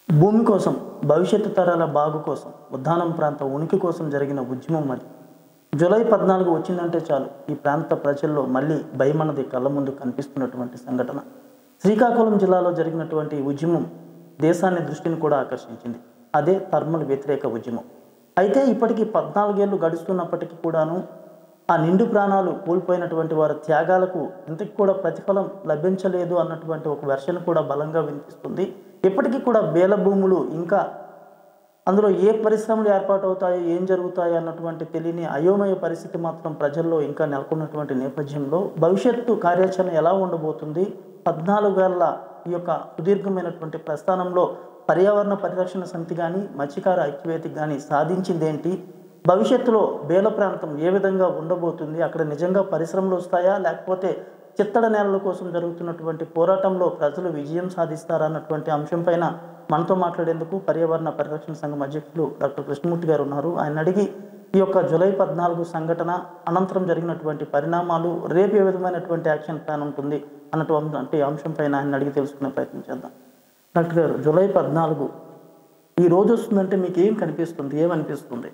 భూమి కోసం భవిష్యత్తు తరాల బాగు కోసం ఉద్దానం ప్రాంత ఉనికి కోసం జరిగిన ఉద్యమం మరి జూలై పద్నాలుగు వచ్చిందంటే చాలు ఈ ప్రాంత ప్రజల్లో మళ్ళీ భయమన్నది కళ్ళ ముందు కనిపిస్తున్నటువంటి సంఘటన శ్రీకాకుళం జిల్లాలో జరిగినటువంటి ఈ ఉద్యమం దేశాన్ని దృష్టిని కూడా ఆకర్షించింది అదే థర్మల్ వ్యతిరేక ఉద్యమం అయితే ఇప్పటికీ పద్నాలుగేళ్లు గడుస్తున్నప్పటికీ కూడాను ఆ నిండు ప్రాణాలు కోల్పోయినటువంటి వారి త్యాగాలకు ఇంతకు కూడా ప్రతిఫలం లభించలేదు అన్నటువంటి ఒక వెర్షన్ కూడా బలంగా వినిపిస్తుంది ఇప్పటికీ కూడా బేల భూములు ఇంకా అందులో ఏ పరిశ్రమలు ఏర్పాటు అవుతాయో ఏం జరుగుతాయో అన్నటువంటి తెలియని అయోమయ పరిస్థితి మాత్రం ప్రజల్లో ఇంకా నెలకొన్నటువంటి నేపథ్యంలో భవిష్యత్తు కార్యాచరణ ఎలా ఉండబోతుంది పద్నాలుగేళ్ల ఈ యొక్క సుదీర్ఘమైనటువంటి ప్రస్థానంలో పర్యావరణ పరిరక్షణ సమితి కానీ మత్స్యకార ఐక్యవేదిక కానీ సాధించిందేంటి భవిష్యత్తులో బేల ప్రాంతం ఏ విధంగా ఉండబోతుంది అక్కడ నిజంగా పరిశ్రమలు వస్తాయా లేకపోతే చిత్తడ నేలల కోసం జరుగుతున్నటువంటి పోరాటంలో ప్రజలు విజయం సాధిస్తారా అన్నటువంటి అంశం పైన మనతో మాట్లాడేందుకు పర్యావరణ పరిరక్షణ సంఘం అధ్యక్షులు డాక్టర్ కృష్ణమూర్తి గారు ఉన్నారు ఆయన అడిగి ఈ యొక్క జూలై పద్నాలుగు సంఘటన అనంతరం జరిగినటువంటి పరిణామాలు రేపు ఏ విధమైనటువంటి యాక్షన్ ప్లాన్ ఉంటుంది అన్నటువంటి అంశం పైన ఆయన అడిగి తెలుసుకునే ప్రయత్నం చేద్దాం డాక్టర్ గారు జూలై పద్నాలుగు ఈ రోజు వస్తుందంటే మీకు ఏం కనిపిస్తుంది ఏమనిపిస్తుంది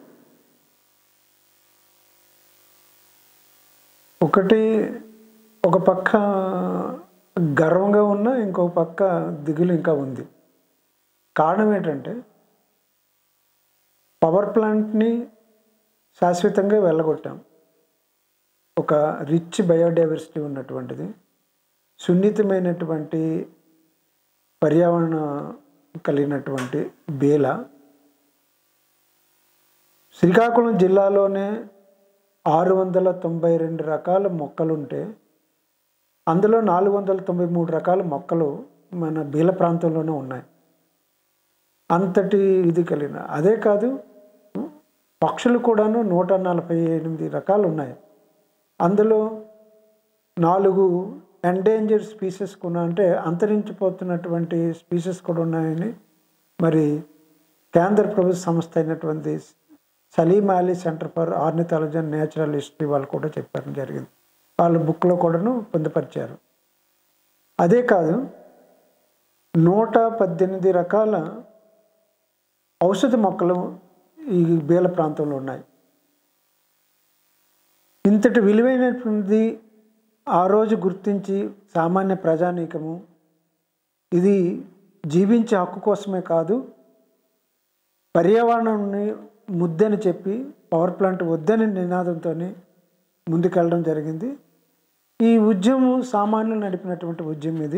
ఒకటి ఒక పక్క గర్వంగా ఉన్న ఇంకొక పక్క దిగులు ఇంకా ఉంది కారణం ఏంటంటే పవర్ ప్లాంట్ని శాశ్వతంగా వెళ్ళగొట్టాం ఒక రిచ్ బయోడైవర్సిటీ ఉన్నటువంటిది సున్నితమైనటువంటి పర్యావరణ కలిగినటువంటి బేల శ్రీకాకుళం జిల్లాలోనే ఆరు వందల తొంభై రెండు రకాల మొక్కలుంటే అందులో నాలుగు వందల తొంభై మూడు రకాల మొక్కలు మన బీల ప్రాంతంలోనే ఉన్నాయి అంతటి ఇది కలిగిన అదే కాదు పక్షులు కూడాను నూట నలభై ఎనిమిది రకాలు ఉన్నాయి అందులో నాలుగు ఎండేంజర్ స్పీసెస్ కూడా అంటే అంతరించిపోతున్నటువంటి స్పీసెస్ కూడా ఉన్నాయని మరి కేంద్ర ప్రభుత్వ సంస్థ అయినటువంటి Salim Ali centre for ornithology and natural history వాళ్ళు కూడా చెప్పడం జరిగింది వాళ్ళ బుక్లో కూడాను పొందుపరిచారు అదే కాదు నూట పద్దెనిమిది రకాల ఔషధ మొక్కలు ఈ బేల ప్రాంతంలో ఉన్నాయి ఇంతటి విలువైనటువంటి ఆ రోజు గుర్తించి సామాన్య ప్రజానీకము ఇది జీవించే హక్కు కోసమే కాదు పర్యావరణాన్ని ముద్దని చెప్పి పవర్ ప్లాంట్ వద్దని నినాదంతో ముందుకెళ్ళడం జరిగింది ఈ ఉద్యమం సామాన్యులు నడిపినటువంటి ఉద్యమం ఇది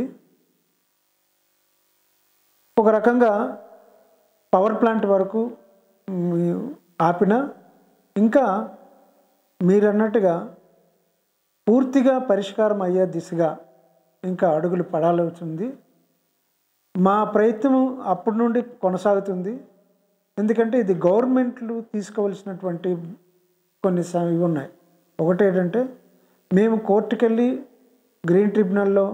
ఒక రకంగా పవర్ ప్లాంట్ వరకు మ్, ఆపిన ఇంకా మీరు అన్నట్టుగా పూర్తిగా పరిష్కారం అయ్యే దిశగా ఇంకా అడుగులు పడాల్సి ఉంది మా ప్రయత్నం అప్పటి నుండి కొనసాగుతుంది ఎందుకంటే ఇది గవర్నమెంట్లు తీసుకోవలసినటువంటి కొన్ని స- ఇవి ఉన్నాయి ఒకటి ఏంటంటే మేము కోర్టుకెళ్ళి గ్రీన్ ట్రిబ్యునల్లో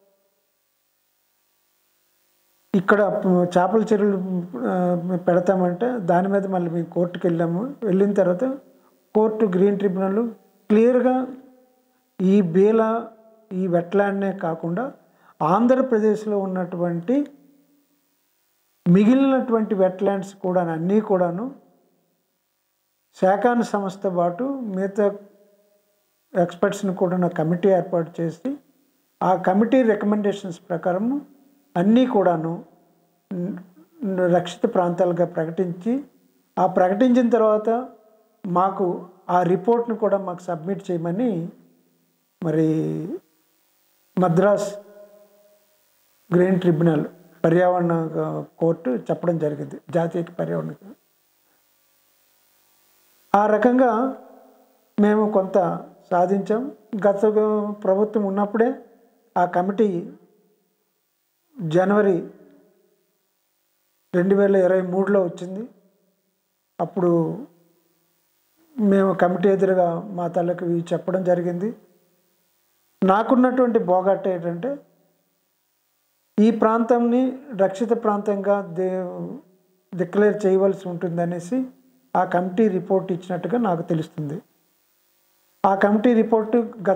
ఇక్కడ చేపల చెరువులు ఆ, పెడతామంటే దాని మీద మళ్ళీ మేము కోర్టుకు వెళ్ళాము వెళ్ళిన తర్వాత కోర్టు గ్రీన్ ట్రిబ్యునల్ క్లియర్గా ఈ బేల ఈ వెట్లాండ్నే కాకుండా ఆంధ్రప్రదేశ్లో ఉన్నటువంటి మిగిలినటువంటి వెట్లాండ్స్ కూడా అన్నీ కూడాను శాఖాన సంస్థ పాటు మిగతా ఎక్స్పర్ట్స్ని కూడా నా కమిటీ ఏర్పాటు చేసి ఆ కమిటీ రికమెండేషన్స్ ప్రకారం అన్నీ కూడాను న్- రక్షిత ప్రాంతాలుగా ప్రకటించి ఆ ప్రకటించిన తర్వాత మాకు ఆ రిపోర్ట్ను కూడా మాకు సబ్మిట్ చేయమని మరి మద్రాస్ గ్రీన్ ట్రిబ్యునల్ పర్యావరణ కోర్టు చెప్పడం జరిగింది జాతీయ పర్యావరణ ఆ రకంగా మేము కొంత సాధించాం గత ప్రభుత్వం ఉన్నప్పుడే ఆ కమిటీ జనవరి రెండు వేల ఇరవై మూడులో వచ్చింది అప్పుడు మేము కమిటీ ఎదురుగా మా తల్లకు ఇవి చెప్పడం జరిగింది నాకున్నటువంటి బోగట్ట ఏంటంటే ఈ ప్రాంతంని రక్షిత ప్రాంతంగా దే డిక్లేర్ చేయవలసి ఉంటుందనేసి ఆ కమిటీ రిపోర్ట్ ఇచ్చినట్టుగా నాకు తెలుస్తుంది ఆ కమిటీ రిపోర్టు గత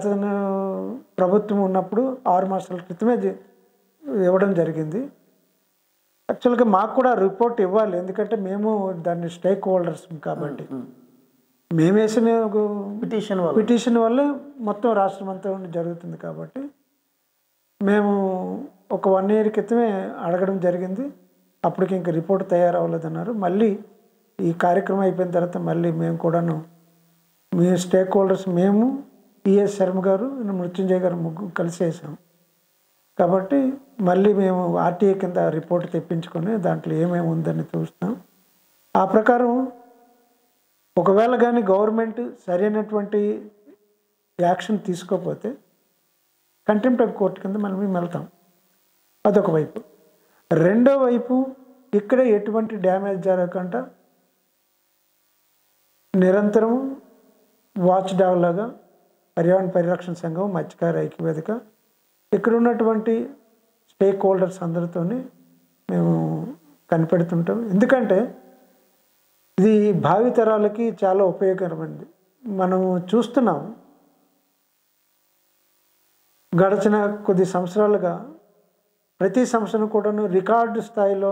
ప్రభుత్వం ఉన్నప్పుడు ఆరు మాసాల క్రితమే జ- ఇవ్వడం జరిగింది యాక్చువల్గా మాకు కూడా రిపోర్ట్ ఇవ్వాలి ఎందుకంటే మేము దాన్ని స్టేక్ హోల్డర్స్ కాబట్టి మేము వేసిన పిటిషన్ వల్ల పిటిషన్ వల్ల మొత్తం రాష్ట్రం అంతా ఉండి జరుగుతుంది కాబట్టి మేము ఒక వన్ ఇయర్ క్రితమే అడగడం జరిగింది అప్పటికి ఇంకా రిపోర్ట్ తయారవ్వలేదన్నారు మళ్ళీ ఈ కార్యక్రమం అయిపోయిన తర్వాత మళ్ళీ మేము కూడాను మీ స్టేక్ హోల్డర్స్ మేము పిఎస్ శర్మ గారు మృత్యుంజయ్ గారు ముగ్గురు కలిసి వేసాం కాబట్టి మళ్ళీ మేము ఆర్టీఏ కింద రిపోర్ట్ తెప్పించుకొని దాంట్లో ఏమేమి ఉందని చూస్తాం ఆ ప్రకారం ఒకవేళ కానీ గవర్నమెంట్ సరైనటువంటి యాక్షన్ తీసుకోకపోతే కంటెంప్ట్ ఆఫ్ కోర్టు కింద మనం మేము వెళ్తాం అదొక వైపు రెండో వైపు ఇక్కడ ఎటువంటి డ్యామేజ్ జరగకుండా నిరంతరం వాచ్ డాగ్ లాగా పర్యావరణ పరిరక్షణ సంఘం మత్స్యకార ఐక్యవేదిక ఇక్కడ ఉన్నటువంటి స్టేక్ హోల్డర్స్ అందరితోని మేము కనిపెడుతుంటాం ఎందుకంటే ఇది భావితరాలకి చాలా ఉపయోగకరమైనది మనం చూస్తున్నాం గడిచిన కొద్ది సంవత్సరాలుగా ప్రతి సంవత్సరం కూడాను రికార్డు స్థాయిలో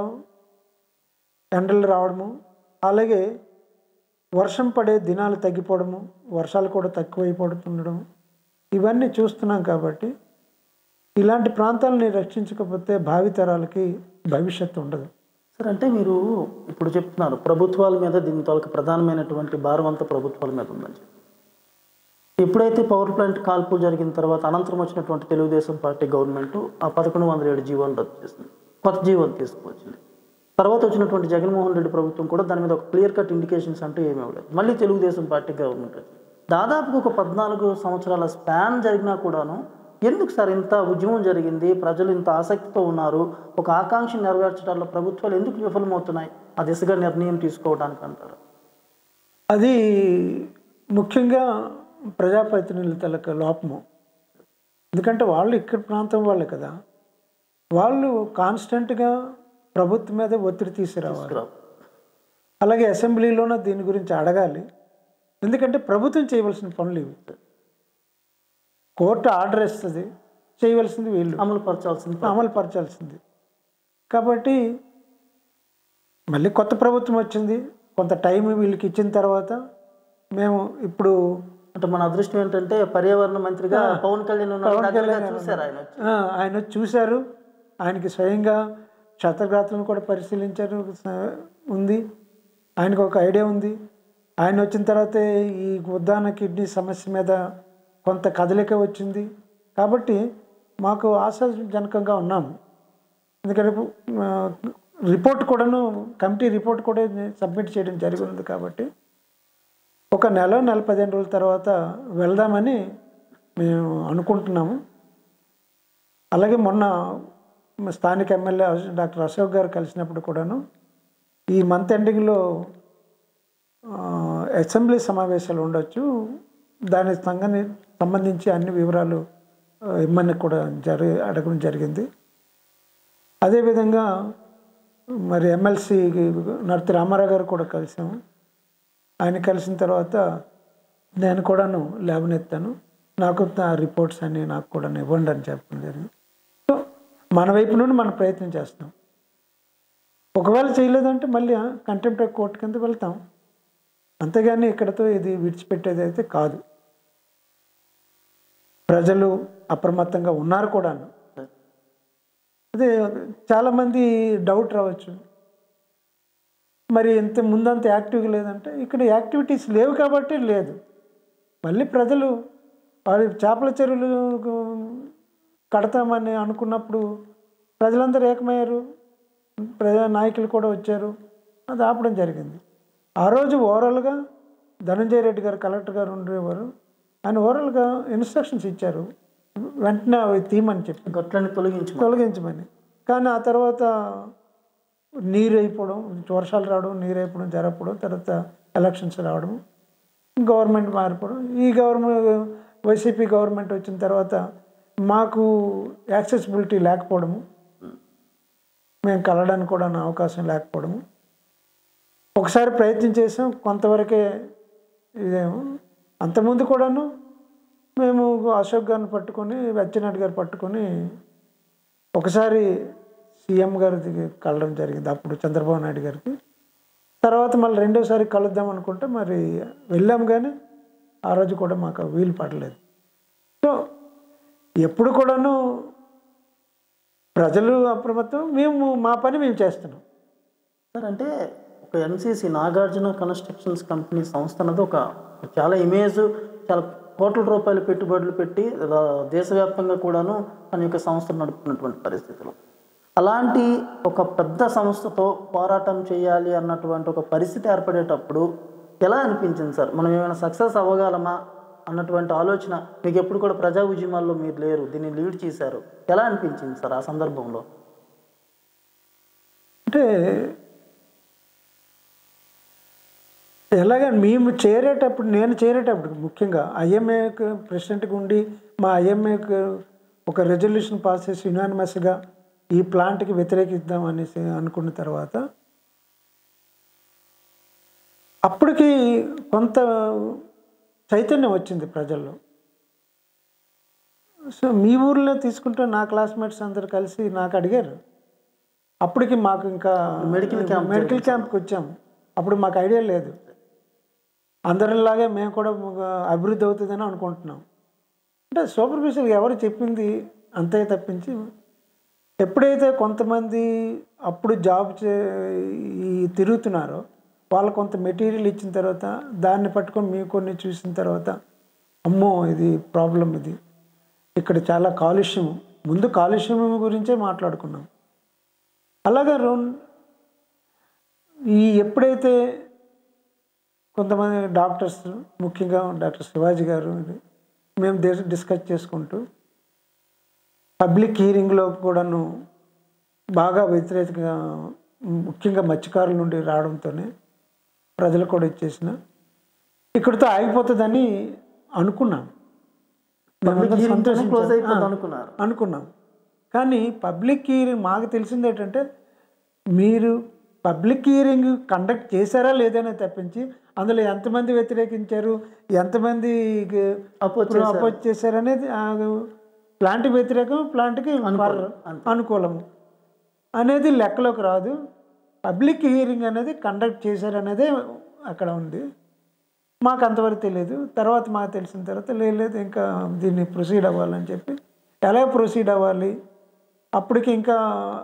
ఎండలు రావడము అలాగే వర్షం పడే దినాలు తగ్గిపోవడము వర్షాలు కూడా తక్కువైపోతుండడం ఇవన్నీ చూస్తున్నాం కాబట్టి ఇలాంటి ప్రాంతాలని రక్షించకపోతే భావితరాలకి భవిష్యత్తు ఉండదు సార్ అంటే మీరు ఇప్పుడు చెప్తున్నారు ప్రభుత్వాల మీద దీని తాలూకు ప్రధానమైనటువంటి భారం అంతా ప్రభుత్వాల మీద ఉందని చెప్పి ఎప్పుడైతే పవర్ ప్లాంట్ కాల్పులు జరిగిన తర్వాత అనంతరం వచ్చినటువంటి తెలుగుదేశం పార్టీ గవర్నమెంట్ ఆ పదకొండు వందల ఏడు జీవోని రద్దు చేసింది కొత్త జీవోని తీసుకువచ్చింది తర్వాత వచ్చినటువంటి జగన్మోహన్ రెడ్డి ప్రభుత్వం కూడా దాని మీద ఒక క్లియర్ కట్ ఇండికేషన్స్ అంటూ ఏమీ ఇవ్వలేదు మళ్ళీ తెలుగుదేశం పార్టీ గవర్నమెంట్ వచ్చింది దాదాపు ఒక పద్నాలుగు సంవత్సరాల స్పాన్ జరిగినా కూడాను ఎందుకు సార్ ఇంత ఉద్యమం జరిగింది ప్రజలు ఇంత ఆసక్తితో ఉన్నారు ఒక ఆకాంక్ష నెరవేర్చడంలో ప్రభుత్వాలు ఎందుకు విఫలమవుతున్నాయి ఆ దిశగా నిర్ణయం తీసుకోవడానికి అంటారు అది ముఖ్యంగా ప్రజాప్రతినిధుల తలక లోపము ఎందుకంటే వాళ్ళు ఇక్కడ ప్రాంతం వాళ్ళే కదా వాళ్ళు కాన్స్టెంట్గా ప్రభుత్వం మీద ఒత్తిడి తీసుకురావాలి అలాగే అసెంబ్లీలోనూ దీని గురించి అడగాలి ఎందుకంటే ప్రభుత్వం చేయవలసిన పనులు ఇవి కోర్టు ఆర్డర్ ఇస్తుంది చేయవలసింది వీళ్ళు అమలు పరచాల్సింది అమలు పరచాల్సింది కాబట్టి మళ్ళీ కొత్త ప్రభుత్వం వచ్చింది కొంత టైం వీళ్ళకి ఇచ్చిన తర్వాత మేము ఇప్పుడు అంటే మన అదృష్టం ఏంటంటే పర్యావరణ మంత్రిగా పవన్ కళ్యాణ్ ఉన్నారు దగ్గరగా చూశారు ఆయన వచ్చి. ఆ, ఆయన వచ్చి చూశారు ఆయనకి స్వయంగా క్షతగాత్రులను కూడా పరిశీలించారు స- ఉంది ఆయనకు ఒక ఐడియా ఉంది ఆయన వచ్చిన తర్వాత ఈ ఉద్దాన కిడ్నీ సమస్య మీద కొంత కదలిక వచ్చింది కాబట్టి మాకు ఆశాజనకంగా ఉన్నాము ఎందుకంటే ఆ, రిపోర్ట్ కూడాను కమిటీ రిపోర్ట్ కూడా సబ్మిట్ చేయడం జరిగింది కాబట్టి ఒక నెల నెల పదిహేను రోజుల తర్వాత వెళ్దామని మేము అనుకుంటున్నాము అలాగే మొన్న స్థానిక ఎమ్మెల్యే డాక్టర్ అశోక్ గారు కలిసినప్పుడు కూడాను ఈ మంత్ ఎండింగ్లో ఆ, అసెంబ్లీ సమావేశాలు ఉండొచ్చు దాని సంగని సంబంధించి అన్ని వివరాలు ఆ, ఇమ్మని కూడా జరి అడగడం జరిగింది అదేవిధంగా మరి ఎమ్మెల్సీ నర్తి రామారావు గారు కూడా కలిసాము ఆయన కలిసిన తర్వాత నేను కూడాను లేవనెత్తాను నాకు నా రిపోర్ట్స్ అన్ని నాకు కూడా ఇవ్వండి అని చెప్పడం జరిగింది సో మన వైపు నుండి మనం ప్రయత్నం చేస్తాం ఒకవేళ చేయలేదంటే మళ్ళీ కంటెంప్ట్ ఆఫ్ కోర్టు కింద వెళ్తాం అంతేగాని ఇక్కడతో ఇది విడిచిపెట్టేది అయితే కాదు ప్రజలు అప్రమత్తంగా ఉన్నారు కూడాను అదే చాలామంది డౌట్ రావచ్చు మరి ఇంత ముందంత యాక్టివ్గా లేదంటే ఇక్కడ యాక్టివిటీస్ లేవు కాబట్టి లేదు మళ్ళీ ప్రజలు వారి చేపల చెరువులు కడతామని అనుకున్నప్పుడు ప్రజలందరూ ఏకమయ్యారు ప్రజా నాయకులు కూడా వచ్చారు అది ఆపడం జరిగింది ఆ రోజు ఓవరాల్గా ధనంజయ రెడ్డి గారు కలెక్టర్ గారు ఉండేవారు ఆయన ఓవరాల్గా ఇన్స్ట్రక్షన్స్ ఇచ్చారు వెంటనే అవి తీయమని చెప్పి గట్లని తొలగించు తొలగించమని కానీ ఆ తర్వాత నీరు అయిపోవడం వర్షాలు రావడం నీరు అయిపోవడం జరగకపోవడం తర్వాత ఎలక్షన్స్ రావడం గవర్నమెంట్ మారిపోవడం ఈ గవర్నమెంట్ వైసీపీ గవర్నమెంట్ వచ్చిన తర్వాత మాకు యాక్సెసిబిలిటీ లేకపోవడము మేము కలవడానికి కూడా నా అవకాశం లేకపోవడము ఒకసారి ప్రయత్నం చేసాం కొంతవరకే ఇదేమో అంతకుముందు కూడాను మేము అశోక్ గారిని పట్టుకొని వెచ్చనాటి గారు పట్టుకొని ఒకసారి సీఎం గారికి కలవడం జరిగింది అప్పుడు చంద్రబాబు నాయుడు గారికి తర్వాత మళ్ళీ రెండోసారి కలుద్దాం అనుకుంటే మరి వెళ్ళాం కానీ ఆ రోజు కూడా మాకు వీలు పడలేదు సో ఎప్పుడు కూడాను ప్రజలు అప్రమత్తం మేము మా పని మేము చేస్తున్నాం సార్ అంటే ఒక ఎన్సీసీ నాగార్జున కన్స్ట్రక్షన్స్ కంపెనీ సంస్థ అన్నది ఒక చాలా ఇమేజ్ చాలా కోట్ల రూపాయలు పెట్టుబడులు పెట్టి రా- దేశవ్యాప్తంగా కూడాను తన యొక్క సంస్థ నడుపుతున్నటువంటి పరిస్థితులు అలాంటి ఒక పెద్ద సంస్థతో పోరాటం చేయాలి అన్నటువంటి ఒక పరిస్థితి ఏర్పడేటప్పుడు ఎలా అనిపించింది సార్ మనం ఏమైనా సక్సెస్ అవ్వగలమా అన్నటువంటి ఆలోచన మీకు ఎప్పుడు కూడా ప్రజా ఉద్యమాల్లో మీరు లేరు దీన్ని లీడ్ చేశారు ఎలా అనిపించింది సార్ ఆ సందర్భంలో అంటే ఎలాగ మేము చేరేటప్పుడు నేను చేరేటప్పుడు ముఖ్యంగా ఐఎంఏ ప్రెసిడెంట్గా ఉండి మా ఐఎంఏకి ఒక రెజల్యూషన్ పాస్ చేసి యునానిమస్గా ఈ ప్లాంట్కి వ్యతిరేకిద్దాం అనేసి అనుకున్న తర్వాత అప్పటికి కొంత చైతన్యం వచ్చింది ప్రజల్లో సో మీ ఊర్లో తీసుకుంటే నా క్లాస్మేట్స్ అందరు కలిసి నాకు అడిగారు అప్పటికి మాకు ఇంకా మెడికల్ క్యాంప్ మెడికల్ క్యాంప్కి వచ్చాం అప్పుడు మాకు ఐడియా లేదు అందరిలాగే మేము కూడా ఒక అభివృద్ధి అవుతుందని అనుకుంటున్నాం అంటే సూపర్ఫిషియల్ ఎవరు చెప్పింది అంతే తప్పించి ఎప్పుడైతే కొంతమంది అప్పుడు జాబ్ చే ఈ తిరుగుతున్నారో వాళ్ళు కొంత మెటీరియల్ ఇచ్చిన తర్వాత దాన్ని పట్టుకొని మీ కొన్ని చూసిన తర్వాత అమ్మో ఇది ప్రాబ్లం ఇది ఇక్కడ చాలా కాలుష్యం ముందు కాలుష్యం గురించే మాట్లాడుకున్నాం అలాగే రెండు ఈ ఎప్పుడైతే కొంతమంది డాక్టర్స్ ముఖ్యంగా డాక్టర్ శివాజీ గారు ఇది మేము దేశ డిస్కస్ చేసుకుంటూ పబ్లిక్ హీరింగ్లో కూడాను బాగా వ్యతిరేకంగా ముఖ్యంగా మత్స్యకారుల నుండి రావడంతోనే ప్రజలు కూడా ఇచ్చేసిన ఇక్కడితో ఆగిపోతుందని అనుకున్నాం మేమందరం hearing తోనే సంతోషించాం. close అయిపోతుంది ఆ, అనుకున్నారు. అనుకున్నాం కానీ పబ్లిక్ హీరింగ్ మాకు తెలిసింది ఏంటంటే మీరు పబ్లిక్ హీరింగ్ కండక్ట్ చేశారా లేదనే తప్పించి అందులో ఎంతమంది వ్యతిరేకించారు ఎంతమంది Oppose చేశారు. అపోజ్ చేశారు అనేది ప్లాంట్ వ్యతిరేకం ప్లాంట్కి అనుకూలం. అనుకూలము అనేది లెక్కలోకి రాదు పబ్లిక్ హీరింగ్ అనేది కండక్ట్ చేశారు అనేది అక్కడ ఉంది మాకు అంతవరకు తెలియదు తర్వాత మాకు తెలిసిన తర్వాత "లేదు, లేదు ఇంకా దీన్ని ప్రొసీడ్ అవ్వాలని చెప్పి ఎలా ప్రొసీడ్ అవ్వాలి అప్పటికి ఇంకా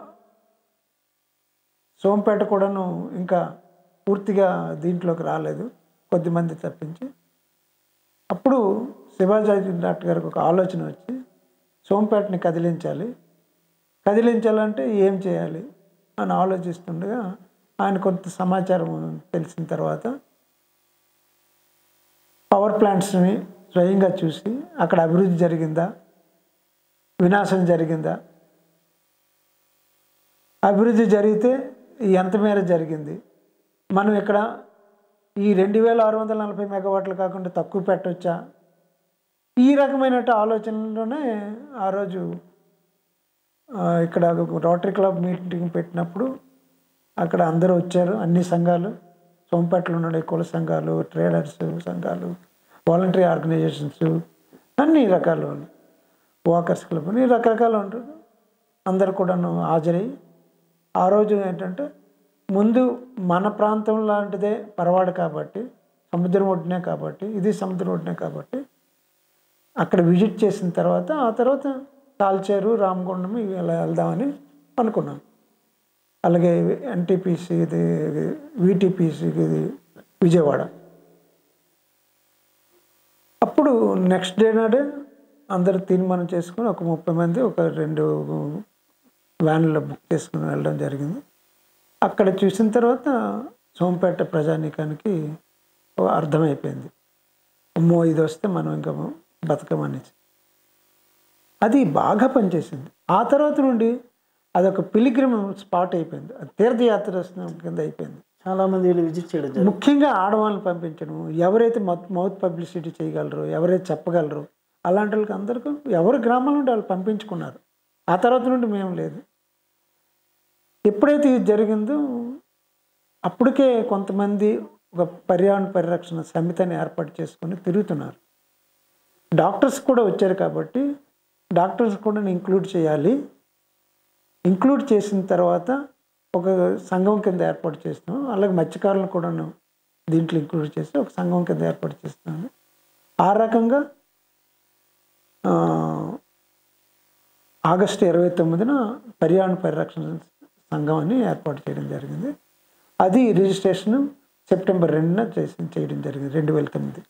సోంపేట కూడాను ఇంకా పూర్తిగా దీంట్లోకి రాలేదు కొద్దిమంది తప్పించి అప్పుడు శివాజీ డాక్టర్ గారికి ఒక ఆలోచన వచ్చి సోంపేటని కదిలించాలి కదిలించాలంటే ఏం చేయాలి అని ఆలోచిస్తుండగా ఆయన కొంత సమాచారం తెలిసిన తర్వాత పవర్ ప్లాంట్స్ని స్వయంగా చూసి అక్కడ అభివృద్ధి జరిగిందా వినాశం జరిగిందా అభివృద్ధి జరిగితే ఎంత మేర జరిగింది మనం ఇక్కడ ఈ రెండు వేల ఆరు వందల నలభై మెగావాట్లు కాకుండా తక్కువ పెట్టవచ్చా ఈ రకమైన ఆలోచనలోనే ఆ రోజు ఆ, ఇక్కడ రోటరీ క్లబ్ మీటింగ్ పెట్టినప్పుడు అక్కడ అందరూ వచ్చారు అన్ని సంఘాలు సోంపేటలో ఉండే కుల సంఘాలు ట్రేడర్స్ సంఘాలు వాలంటరీ ఆర్గనైజేషన్స్ అన్ని రకాలు వాకర్స్ క్లబ్ అన్ని రకరకాలు ఉంటారు అందరు కూడాను హాజరై ఆ రోజు ఏంటంటే ముందు మన ప్రాంతం లాంటిదే పరవాడు కాబట్టి సముద్రం ఒడ్డునే కాబట్టి ఇది సముద్రం ఒడ్డునే కాబట్టి అక్కడ విజిట్ చేసిన తర్వాత ఆ తర్వాత తాల్చేరు రామగుండం ఇవి ఇలా వెళ్దామని అనుకున్నాను అలాగే ఎన్టీపీసీ ఇది వీటీపీసీ ఇది విజయవాడ అప్పుడు నెక్స్ట్ డే నాడే అందరు తీర్మానం చేసుకుని ఒక ముప్పై మంది ఒక రెండు వ్యాన్లో బుక్ చేసుకుని వెళ్ళడం జరిగింది అక్కడ చూసిన తర్వాత సోంపేట ప్రజానీకానికి ఓ అర్థమైపోయింది అమ్మో ఇది వస్తే మనం ఇంకా బతకమనేసి అది బాగా పనిచేసింది ఆ తర్వాత నుండి అదొక పిలిగ్రిమ్ స్పాట్ అయిపోయింది అది తీర్థయాత్ర కింద అయిపోయింది చాలా మంది వీళ్ళు విజిట్ చేయడం జరిగింది ముఖ్యంగా ఆడవాళ్ళని పంపించడం ఎవరైతే మౌత్ మౌత్ పబ్లిసిటీ చేయగలరు ఎవరైతే చెప్పగలరు అలాంటి వాళ్ళకి అందరికీ ఎవరు గ్రామాల నుండి వాళ్ళు పంపించుకున్నారు ఆ తర్వాత నుండి మేము లేదు ఎప్పుడైతే ఇది జరిగిందో అప్పటికే కొంతమంది ఒక పర్యావరణ పరిరక్షణ సమితిని ఏర్పాటు చేసుకొని తిరుగుతున్నారు డాక్టర్స్ కూడా వచ్చారు కాబట్టి డాక్టర్స్ కూడా ఇంక్లూడ్ చేయాలి ఇంక్లూడ్ చేసిన తర్వాత ఒక సంఘం కింద ఏర్పాటు చేస్తాం అలాగే మత్స్యకారులను కూడాను దీంట్లో ఇంక్లూడ్ చేసి ఒక సంఘం కింద ఏర్పాటు చేస్తాను ఆ రకంగా ఆ, ఆగస్టు ఇరవై తొమ్మిదిన పర్యావరణ పరిరక్షణ సంఘం అని ఏర్పాటు చేయడం జరిగింది అది రిజిస్ట్రేషన్ సెప్టెంబర్ రెండున చేసి చేయడం జరిగింది రెండు వేల తొమ్మిది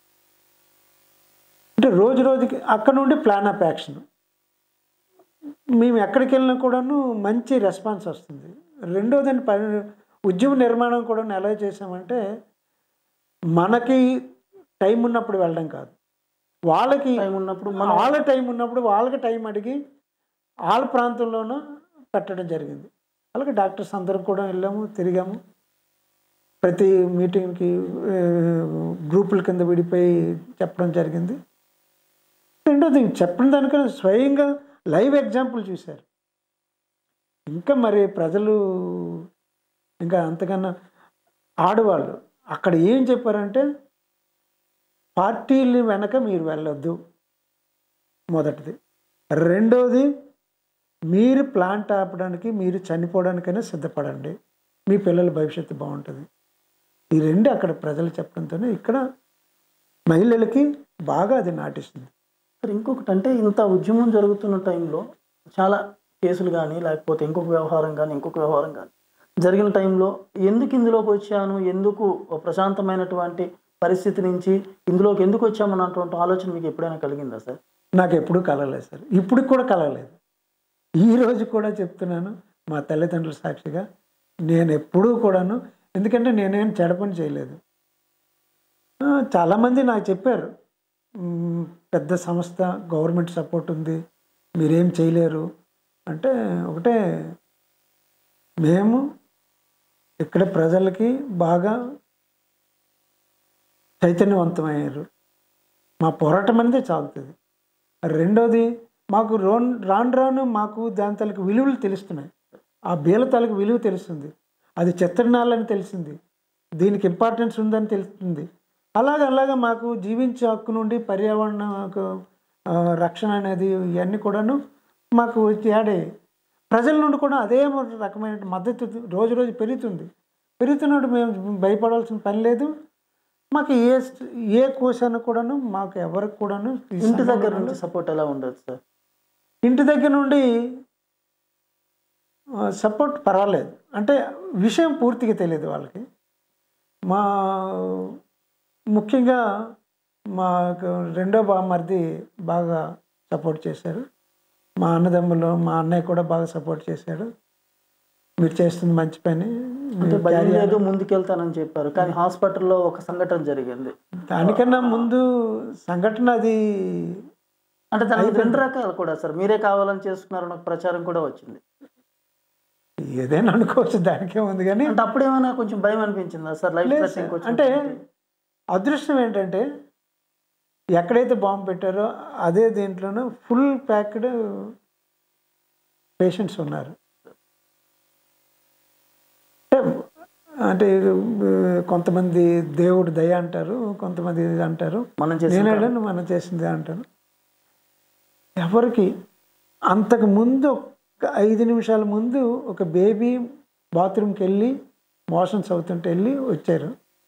అంటే రోజు రోజుకి అక్కడ నుండి ప్లాన్ ఆఫ్ యాక్షన్ మేము ఎక్కడికి వెళ్ళినా కూడాను మంచి రెస్పాన్స్ వస్తుంది రెండోదని పని ఉద్యమ నిర్మాణం కూడా ఎలా చేసామంటే మనకి టైం ఉన్నప్పుడు వెళ్ళడం కాదు వాళ్ళకి టైం ఉన్నప్పుడు మనం వాళ్ళ టైం ఉన్నప్పుడు వాళ్ళకి టైం అడిగి వాళ్ళ ప్రాంతంలోనూ పెట్టడం జరిగింది అలాగే డాక్టర్స్ అందరం కూడా వెళ్ళాము తిరిగాము ప్రతి మీటింగ్కి ఆ, గ్రూపుల కింద విడిపోయి చెప్పడం జరిగింది రెండోది చెప్పిన దానికన్నా స్వయంగా లైవ్ ఎగ్జాంపుల్ చూశారు ఇంకా మరి ప్రజలు ఇంకా అంతకన్నా ఆడవాళ్ళు అక్కడ ఏం చెప్పారంటే పార్టీల వెనక మీరు వెళ్ళొద్దు మొదటిది రెండోది మీరు ప్లాంట్ ఆపడానికి మీరు చనిపోవడానికైనా సిద్ధపడండి మీ పిల్లల భవిష్యత్తు బాగుంటుంది ఈ రెండు అక్కడ ప్రజలు చెప్పడంతోనే ఇక్కడ మహిళలకి బాగా అది నాటిస్తుంది సార్ ఇంకొకటి అంటే ఇంత ఉద్యమం జరుగుతున్న టైంలో చాలా కేసులు కానీ లేకపోతే ఇంకొక వ్యవహారం కానీ ఇంకొక వ్యవహారం కానీ జరిగిన టైంలో ఎందుకు ఇందులోకి వచ్చాను ఎందుకు ఓ ప్రశాంతమైనటువంటి పరిస్థితి నుంచి ఇందులోకి ఎందుకు వచ్చామన్నటువంటి ఆలోచన మీకు ఎప్పుడైనా కలిగిందా సార్ నాకు ఎప్పుడూ కలగలేదు సార్ ఇప్పుడు కూడా కలగలేదు ఈ రోజు కూడా చెప్తున్నాను మా తల్లిదండ్రుల సాక్షిగా నేను ఎప్పుడూ కూడాను ఎందుకంటే నేనేం చెడ పని చేయలేదు ఆ, చాలామంది నాకు చెప్పారు "మ్, పెద్ద సంస్థ గవర్నమెంట్ సపోర్ట్ ఉంది మీరేం చేయలేరు అంటే ఒకటే మేము ఇక్కడ ప్రజలకి బాగా చైతన్యవంతమయ్యారు మా పోరాటం అనేది చాలుతుంది రెండోది మాకు రోన్ రాను రాను మాకు దాని తాలూకు విలువలు తెలుస్తున్నాయి ఆ బీల తాలూకు విలువ తెలుస్తుంది అది చెత్తనాలని తెలిసింది దీనికి ఇంపార్టెన్స్ ఉందని తెలుస్తుంది అలాగ అలాగ మాకు జీవించే హక్కు నుండి పర్యావరణ ఆ, రక్షణ అనేది ఇవన్నీ కూడాను మాకు యాడే ప్రజల నుండి కూడా అదే రకమైన మద్దతు రోజు రోజు పెరుగుతుంది పెరుగుతున్నప్పుడు మేము భయపడాల్సిన పని లేదు మాకు ఏ ఏ కోశాన్ని కూడాను మాకు ఎవరికి కూడాను ఈ ఇంటి దగ్గర సంఘంలో నుంచి సపోర్ట్ ఎలా ఉండదు సార్ ఇంటి దగ్గర నుండి సపోర్ట్ పర్వాలేదు అంటే విషయం పూర్తిగా తెలియదు వాళ్ళకి మా ముఖ్యంగా మా రెండో బామ్మర్ది బాగా సపోర్ట్ చేశారు మా అన్నదమ్ములు మా అన్నయ్య కూడా బాగా సపోర్ట్ చేశాడు మీరు చేస్తుంది మంచి పని అంటే మీరు భయం carry on. లేదు ముందుకెళ్తానని చెప్పారు కానీ హాస్పిటల్లో ఒక సంఘటన జరిగింది దానికన్నా ముందు సంఘటన అది అంటే దానికి రెండు రకాలు కూడా సార్ మీరే కావాలని చేసుకున్నారు నాకు ప్రచారం కూడా వచ్చింది ఏదైనా అనుకోవచ్చు దానికే ఉంది కానీ అంటే అప్పుడు ఏమైనా కొంచెం భయం అనిపించిందా సార్ లైఫ్ లేదు థ్రెటనింగ్ సార్. అంటే అదృష్టం ఏంటంటే ఎక్కడైతే బాంబు పెట్టారో అదే దీంట్లోనూ ఫుల్ ప్యాక్డ్ పేషెంట్స్ ఉన్నారు అంటే అంటే కొంతమంది దేవుడు దయ అంటారు కొంతమంది ఇది అంటారు మనం చేసిన నేనేళ్ళను మనం చేసింది అంటారు ఎవరికి అంతకు ముందు ఒక ఐదు నిమిషాల ముందు ఒక బేబీ బాత్రూమ్కి వెళ్ళి మోషన్స్ అవుతుంటే వెళ్ళి వచ్చారు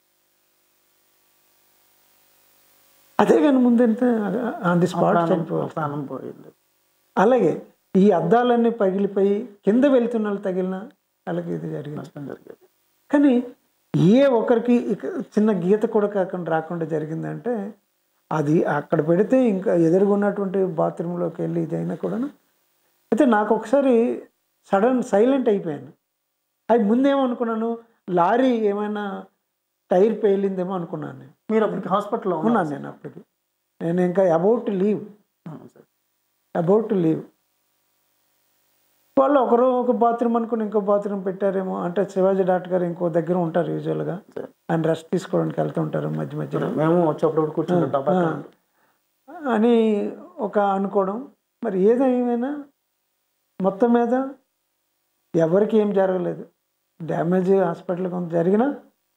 అదే కానీ ముందంటే ఆన్ ది స్పాట్ ప్రాణం- చనిపోవాలి ప్రాణం పోయింది అలాగే ఈ అద్దాలన్నీ పగిలిపోయి కింద వెళ్తున్న వాళ్ళు తగిలిన వాళ్ళకి ఇది జరిగింది నష్టం జరిగేది కానీ ఏ ఒక్కరికి ఇక చిన్న గీత కూడా కాకుండా రాకుండా జరిగిందంటే అది అక్కడ పెడితే ఇంకా ఎదురుగున్నటువంటి బాత్రూంలోకి వెళ్ళి ఇది అయినా కూడాను అయితే నాకు ఒకసారి సడన్ సైలెంట్ అయిపోయాను అది ముందేమనుకున్నాను లారీ ఏమైనా టైర్ పేలిందేమో అనుకున్నాను నేను మీరు అప్పటికి హాస్పిటల్లో ఉన్నారు ఉన్నాను నేను అప్పటికి నేను ఇంకా about leave sir about to leave వాళ్ళు ఒకరు ఒక బాత్రూమ్ అనుకుని ఇంకో బాత్రూమ్ పెట్టారేమో అంటే శివాజీ డాక్టర్ గారు ఇంకో దగ్గర ఉంటారు యూజువల్గా సరే. ఆయన రెస్ట్ తీసుకోవడానికి వెళ్తుంటారు మధ్య మధ్యలో మేము వచ్చేప్పుడు కూర్చుంటాం డబ్బా అని ఒక అనుకోవడం మరి ఏదేమైనా మొత్తం మీద ఎవరికి ఏం జరగలేదు డ్యామేజ్ హాస్పిటల్ కొంత జరిగినా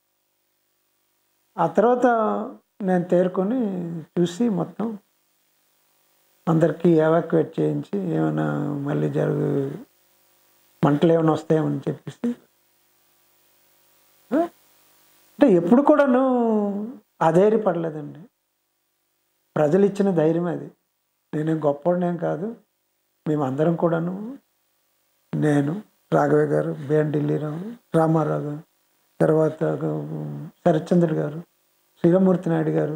ఆ తర్వాత నేను తేరుకొని చూసి మొత్తం అందరికీ ఎవాక్యుయేట్ చేయించి ఏమైనా మళ్ళీ జరుగు మంటలు ఏమైనా వస్తాయేమని చెప్పేసి ఆ? అంటే ఎప్పుడు కూడాను అధైర్యపడలేదండి ప్రజలు ఇచ్చిన ధైర్యం అది నేనేం గొప్పవాడినేం కాదు మేమందరం కూడాను నేను రాఘవ గారు బిఎన్ ఢిల్లీరావు రామారావు గారు తర్వాత శరత్చంద్ర గారు శ్రీరామూర్తి నాయుడు గారు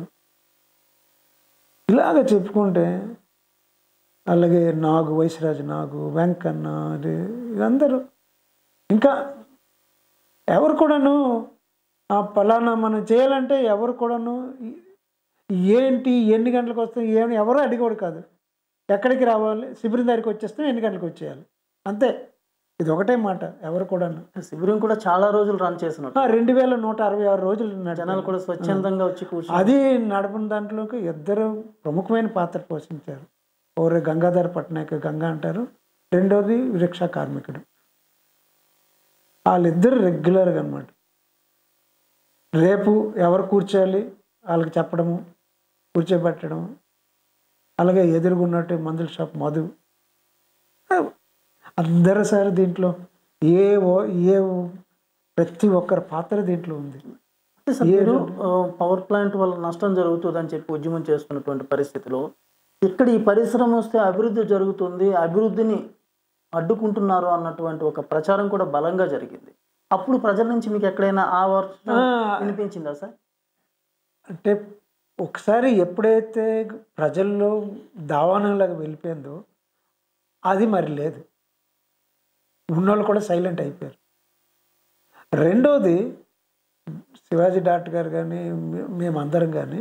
ఇలాగ చెప్పుకుంటే అలాగే నాగు వైశ్యరాజు నాగు వెంకన్న అది వీళ్ళందరూ ఇంకా ఎవరు కూడాను ఆ పలానా మనం చేయాలంటే ఎవరు కూడాను ఏంటి ఎన్ని గంటలకు వస్తాం ఏమి ఎవరు అడిగేవాడు కాదు ఎక్కడికి రావాలి శిబిరం దగ్గరికి వచ్చేస్తాం ఎన్ని గంటలకు వచ్చేయాలి అంతే ఇది ఒకటే మాట ఎవరు కూడాను శిబిరం కూడా చాలా రోజులు రన్ చేసినట్టు ఆ, రెండు వేల నూట అరవై ఆరు రోజులు నడిపారు. జనాలు కూడా స్వచ్ఛందంగా వచ్చి కూర్చొని అది నడపని దాంట్లోకి ఇద్దరు ప్రముఖమైన పాత్ర పోషించారు ఒకరు గంగాధర్ పట్నాయక్ గంగా అంటారు రెండోది రిక్షా కార్మికుడు వాళ్ళిద్దరు రెగ్యులర్గా అనమాట రేపు ఎవరు కూర్చోాలి వాళ్ళకి చెప్పడము కూర్చోబెట్టడం అలాగే ఎదురుగున్నట్టు మందుల షాప్ మధు అందరూ సార్ దీంట్లో ఏ ఓ- ఏ ప్రతి ఒక్కరి పాత్ర దీంట్లో ఉంది అంటే సార్ మీరు ఆ, పవర్ ప్లాంట్ వల్ల నష్టం జరుగుతుందని చెప్పి ఉద్యమం చేస్తున్నటువంటి పరిస్థితిలో ఇక్కడ ఈ పరిశ్రమ వస్తే అభివృద్ధి జరుగుతుంది అభివృద్ధిని అడ్డుకుంటున్నారు అన్నటువంటి ఒక ప్రచారం కూడా బలంగా జరిగింది అప్పుడు ప్రజల నుంచి మీకు ఎక్కడైనా ఆ వర్షం ఆ, వినిపించిందా సార్ అంటే ఒకసారి ఎప్పుడైతే ప్రజల్లో దావానంలాగా వెళ్ళిపోయిందో అది మరి లేదు ఉన్నోళ్ళు కూడా సైలెంట్ అయిపోయారు రెండోది శివాజీ డాక్టర్ గారు కానీ మే- మేమందరం కానీ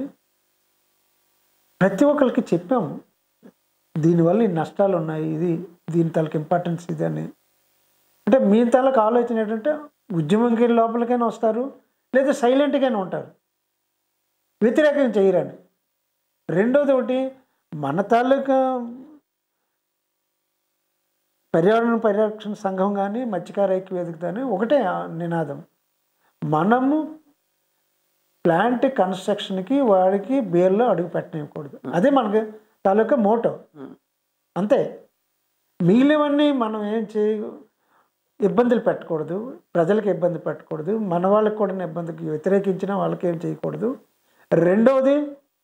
ప్రతి ఒక్కరికి చెప్పాము దీనివల్ల ఈ నష్టాలు ఉన్నాయి ఇది దీని తాలూకు ఇంపార్టెన్స్ ఇది అని అంటే మీ తాలూకు ఆలోచన ఏంటంటే ఉద్యమంకి లోపలికైనా వస్తారు లేదా సైలెంట్గానే ఉంటారు వ్యతిరేకం చేయరని రెండోది ఒకటి మన తాలూకా పర్యావరణ పరిరక్షణ సంఘం కానీ మత్స్యకార ఐక్య వేదిక కానీ ఒకటే ఆ నినాదం మనము ప్లాంట్ కన్స్ట్రక్షన్కి వాడికి బేర్లో అడుగు పెట్టనివ్వకూడదు అదే మనకి తాలూకా మోటో ఉమ్. అంతే మిగిలినవన్నీ మనం ఏం చేయ ఇబ్బందులు పెట్టకూడదు ప్రజలకు ఇబ్బంది పెట్టకూడదు మన వాళ్ళకి కూడా ఇబ్బందికి వ్యతిరేకించిన వాళ్ళకి ఏం చేయకూడదు రెండవది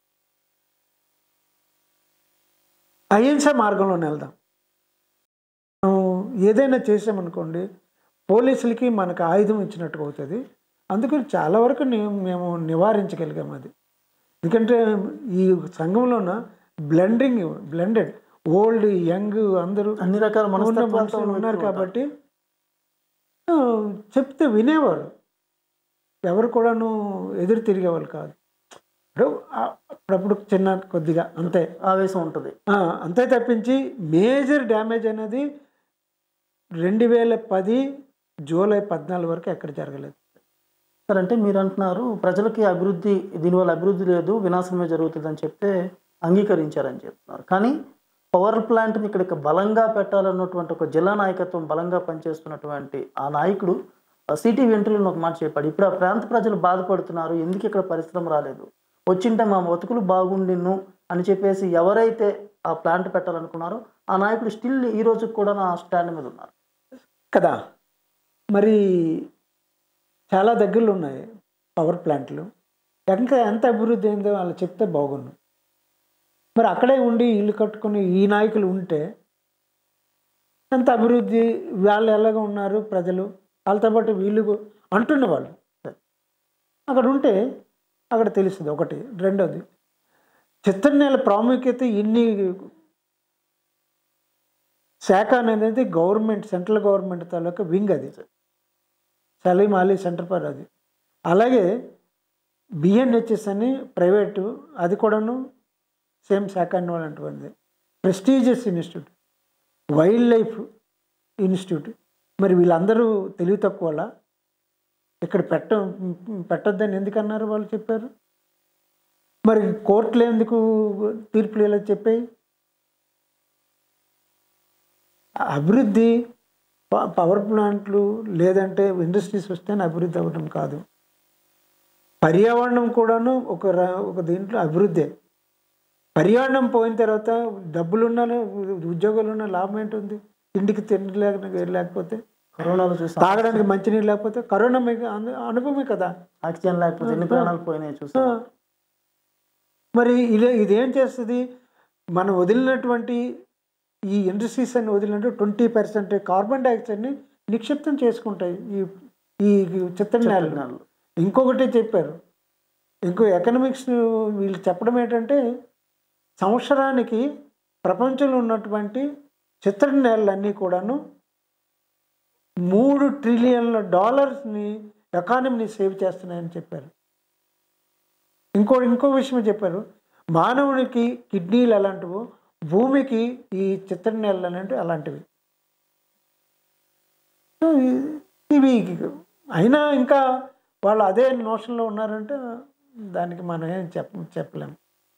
అహింస మార్గంలో వెళ్దాం మనం ఏదైనా చేసామనుకోండి పోలీసులకి మనకు ఆయుధం ఇచ్చినట్టుగా అవుతుంది అందుకని చాలా వరకు ని- మేము నివారించగలిగాం అది ఎందుకంటే ఈ సంఘంలోన బ్లెండింగ్ బ్లెండెడ్ ఓల్డ్ యంగ్ అందరూ అన్ని రకాల ఉన్న మనస్తత్వాలతో మనుషులు ఉన్న ఉన్నారు వ్యక్తులు కాబట్టి ఆ, చెప్తే వినేవారు ఎవరు కూడాను ఎదురు తిరిగేవాళ్ళు కాదు ఇప్పుడు ఆ- అప్పుడప్పుడు చిన్న కొద్దిగా అంతే ఉంటారు. ఆవేశం ఉంటుంది ఆ, అంతే తప్పించి మేజర్ డ్యామేజ్ అనేది రెండు వేల పది జూలై పద్నాలుగు వరకు ఎక్కడ జరగలేదు సార్ అంటే మీరు అంటున్నారు ప్రజలకి అభివృద్ధి దీనివల్ల అభివృద్ధి లేదు వినాశనమే జరుగుతుందని చెప్తే అంగీకరించారని చెప్తున్నారు కానీ పవర్ ప్లాంట్ని ఇక్కడ బలంగా పెట్టాలన్నటువంటి ఒక జిల్లా నాయకత్వం బలంగా పనిచేస్తున్నటువంటి ఆ నాయకుడు సిటీ వెంట్రులను ఒక మాట చెప్పాడు ఇప్పుడు ఆ ప్రాంత ప్రజలు బాధపడుతున్నారు ఎందుకు ఇక్కడ పరిశ్రమ రాలేదు వచ్చింటే మా బతుకులు బాగుండిను అని చెప్పేసి ఎవరైతే ఆ ప్లాంట్ పెట్టాలనుకున్నారో ఆ నాయకుడు స్టిల్ ఈ రోజు కూడా నా స్టాండ్ మీద ఉన్నారు కదా మరి చాలా దగ్గరలో ఉన్నాయి పవర్ ప్లాంట్లు ఇంకా ఎంత అభివృద్ధి అయిందో వాళ్ళు చెప్తే బాగుండు మరి అక్కడే ఉండి ఇల్లు కట్టుకుని ఈ నాయకులు ఉంటే ఎంత అభివృద్ధి వాళ్ళు ఎలాగ ఉన్నారు ప్రజలు వాళ్ళతో పాటు వీళ్ళు అంటున్న వాళ్ళు అక్కడ ఉంటే అక్కడ తెలుస్తుంది ఒకటి రెండోది చిత్తన్నెల ప్రాముఖ్యత ఇన్ని శాఖ అనేది గవర్నమెంట్ సెంట్రల్ గవర్నమెంట్ తాలూకా వింగ్ అది సలీం అలీ సెంటర్ ఫర్ అది అలాగే బిఎన్హెచ్ఎస్ అని ప్రైవేటు అది కూడాను సేమ్ శాఖ అన్నటువంటిది prestigious institute wildlife institute మరి వీళ్ళందరూ తెలివి తక్కువ ఇక్కడ పెట్ట పెట్టొద్దని ఎందుకన్నారు వాళ్ళు చెప్పారు మరి కోర్టులు ఎందుకు తీర్పులు ఇలా చెప్పాయి అభివృద్ధి ప- పవర్ ప్లాంట్లు లేదంటే ఇండస్ట్రీస్ వస్తేనే అభివృద్ధి అవ్వడం కాదు పర్యావరణం కూడాను ఒక ర- ఒక దీంట్లో అభివృద్ధే పర్యావరణం పోయిన తర్వాత డబ్బులున్న ఉద్యోగాలు ఉన్న లాభం ఏంటుంది తిండికి తిండి లేక లేకపోతే కరోనాలో చూసి తాగడానికి మంచినీళ్ళు లేకపోతే కరోనా మీకు అను- అనుభవమే కదా ఆక్సిజన్ లేకపోతే ఎన్ని ప్రాణాలు పోయినాయి ఆ. చూసాం మరి ఇదే ఇదేం చేస్తుంది మనం వదిలినటువంటి ఈ ఇండస్ట్రీస్ అని వదిలినట్టు ట్వంటీ పర్సెంట్ కార్బన్ డైఆక్సైడ్ని నిక్షిప్తం చేసుకుంటాయి ఈ ఈ చిత్ర నేలలు నేలలు. ఇంకొకటి చెప్పారు ఇంకో ఎకనామిక్స్ వీళ్ళు చెప్పడం ఏంటంటే సంవత్సరానికి ప్రపంచంలో ఉన్నటువంటి చిత్ర నేలలన్నీ కూడాను మూడు ట్రిలియన్ల డాలర్స్ని ఎకానమీని సేవ్ చేస్తున్నాయని చెప్పారు ఇంకో ఇంకో విషయం చెప్పారు మానవునికి కిడ్నీలు ఎలాంటివో భూమికి ఈ చిత్ర నేలలు అనేవి అలాంటివి సో ఇ- ఇవి అయినా ఇంకా వాళ్ళు అదే నోషన్లో ఉన్నారంటే దానికి మనం ఏం చెప్ప చెప్పలేము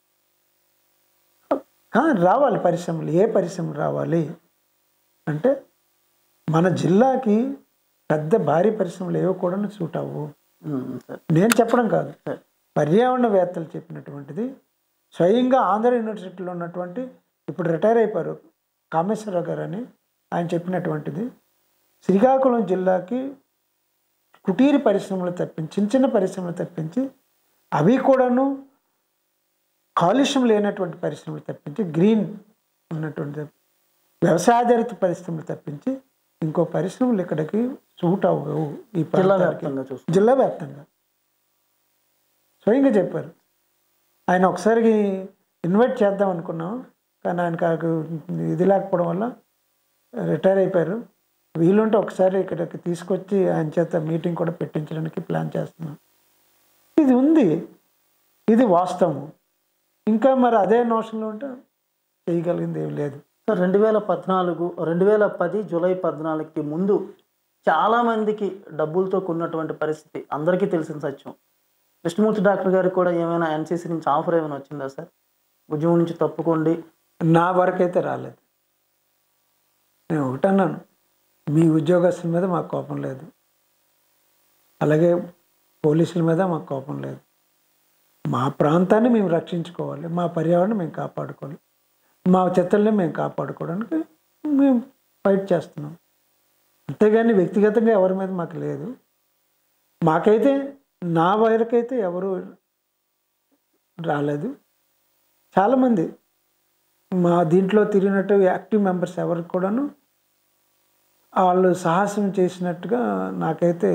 ఆ, రావాలి పరిశ్రమలు ఏ పరిశ్రమలు రావాలి అంటే మన జిల్లాకి పెద్ద భారీ పరిశ్రమలు ఏవో కూడా సూట్ అవ్వు ఉమ్, సరే నేను చెప్పడం కాదు సరే పర్యావరణవేత్తలు చెప్పినటువంటిది స్వయంగా ఆంధ్ర యూనివర్సిటీలో ఉన్నటువంటి ఇప్పుడు రిటైర్ అయిపోయారు కామేశ్వరరావు గారు అని ఆయన చెప్పినటువంటిది శ్రీకాకుళం జిల్లాకి కుటీర పరిశ్రమలు తప్పించి చిన్న చిన్న పరిశ్రమలు తప్పించి అవి కూడాను కాలుష్యం లేనటువంటి పరిశ్రమలు తప్పించి గ్రీన్ ఉన్నటువంటి వ్యవసాయాధారిత పరిశ్రమలు తప్పించి ఇంకో పరిశ్రమలు ఇక్కడికి సూట్ అవ్వవు ఈ జిల్లా ప్రాంతానికి. వ్యాప్తంగా చూస్తాం జిల్లా వ్యాప్తంగా స్వయంగా చెప్పారు ఆయన ఒకసారి ఇన్వైట్ చేద్దాం అనుకున్నాం కానీ ఆయనకు ఆ ఇది లేకపోవడం వల్ల రిటైర్ అయిపోయారు వీలుంటే ఒకసారి ఇక్కడికి తీసుకొచ్చి ఆయన చేత మీటింగ్ కూడా పెట్టించడానికి ప్లాన్ చేస్తున్నాం ఇది ఉంది ఇది వాస్తవం ఇంకా మరి అదే నోషన్లో ఉంటే చేయగలిగింది ఏం లేదు సార్ రెండు వేల పద్నాలుగు రెండు వేల పది జూలై పద్నాలుగుకి ముందు చాలా మందికి డబ్బులతో కొన్నటువంటి పరిస్థితి అందరికీ తెలిసిన సత్యం కృష్ణమూర్తి డాక్టర్ గారికి కూడా ఏమైనా ఎన్సీసీ నుంచి ఆఫర్ ఏమైనా వచ్చిందా సార్ ఉద్యమం నుంచి తప్పుకోండి నా వరకు అయితే రాలేదు నేను ఒకటన్నాను మీ ఉద్యోగస్తుల మీద మాకు కోపం లేదు అలాగే పోలీసుల మీద మాకు కోపం లేదు మా ప్రాంతాన్ని మేము రక్షించుకోవాలి మా పర్యావరణం మేము కాపాడుకోవాలి మా చెత్తల్ని మేము కాపాడుకోవడానికి మేము ఫైట్ చేస్తున్నాం అంతేగాని వ్యక్తిగతంగా ఎవరి మీద మాకు లేదు మాకైతే నా వరకైతే ఎవరు రాలేదు చాలామంది మా దీంట్లో తిరిగినట్టు యాక్టివ్ మెంబర్స్ ఎవరికి కూడాను వాళ్ళు సాహసం చేసినట్టుగా నాకైతే